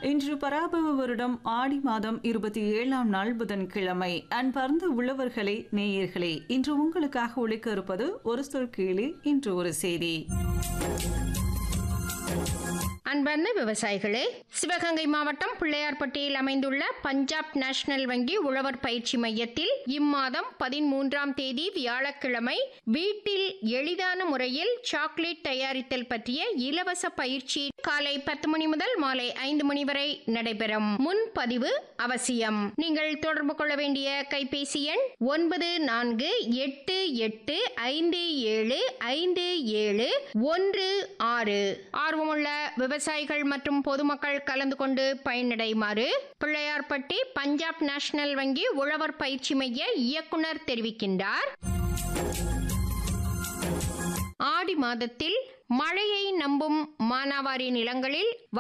இன்று பராபவ வருடம் ஆடி மாதம் இருபத்தி ஏழாம் நாள் புதன்கிழமை அன்பர்ந்த உழவர்களே நேயர்களே இன்று உங்களுக்காக ஒழிக்க இருப்பது ஒரு சொல் கீழே இன்று ஒரு செய்தி அன்பர்ந்த விவசாயிகளே சிவகங்கை மாவட்டம் பிள்ளையார்பட்டியில் அமைந்துள்ள பஞ்சாப் நேஷனல் வங்கி உழவர் பயிற்சி மையத்தில் இம்மாதம் பதிமூன்றாம் தேதி வியாழக்கிழமை வீட்டில் எளிதான முறையில் சாக்லேட் தயாரித்தல் பற்றிய இலவச பயிற்சி காலை பத்து மணி முதல் மாலை ஐந்து மணி வரை நடைபெறும் முன்பதிவு அவசியம் நீங்கள் தொடர்பு கொள்ள வேண்டிய கைபேசி எண் ஒன்பது நான்கு எட்டு எட்டு ஐந்து ஏழு ஐந்து ஏழு ஒன்று ஆறு ஆர்வமுள்ள விவசாயிகள் மற்றும் பொதுமக்கள் கலந்து கொண்டு பயனடையுமாறு பிள்ளையார்பட்டி பஞ்சாப் நேஷனல் வங்கி உழவர் பயிற்சி மைய இயக்குனர் தெரிவிக்கின்றார் ஆடி மாதத்தில் மழையை நம்பும் மானாவாரி நிலங்களில்